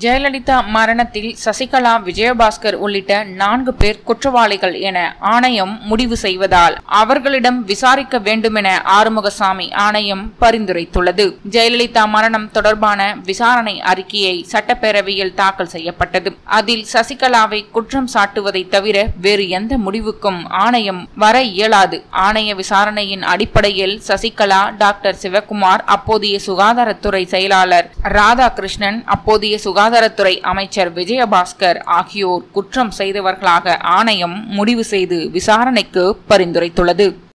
ஜெயலலிதா மரணத்தில் சசிகலா விஜயபாஸ்கர் உள்ளிட்ட நான்கு பேர் குற்றவாளிகள் என ஆணையம் முடிவு செய்வதால் அவர்களிடம் விசாரிக்க வேண்டுமென ஆறுமுகசாமி ஆணையம் பரிந்துரைத்துள்ளது ஜெயலலிதா மரணம் தொடர்பான விசாரணை அறிக்கையை சட்டப்பேரவையில் தாக்கல் செய்யப்பட்டது அதில் சசிகலாவை குற்றம் சாட்டுவதை தவிர வேறு எந்த முடிவுக்கும் ஆணையம் வர இயலாது ஆணைய விசாரணையின் அடிப்படையில் சசிகலா டாக்டர் சிவகுமார் அப்போதைய சுகாதாரத்துறை செயலாளர் ராதாகிருஷ்ணன் அப்போதைய சுகாதாரத்துறை அமைச்சர் விஜயபாஸ்கர் ஆகியோர் குற்றம் செய்தவர்களாக ஆணையம் முடிவு செய்து விசாரணைக்கு பரிந்துரைத்துள்ளது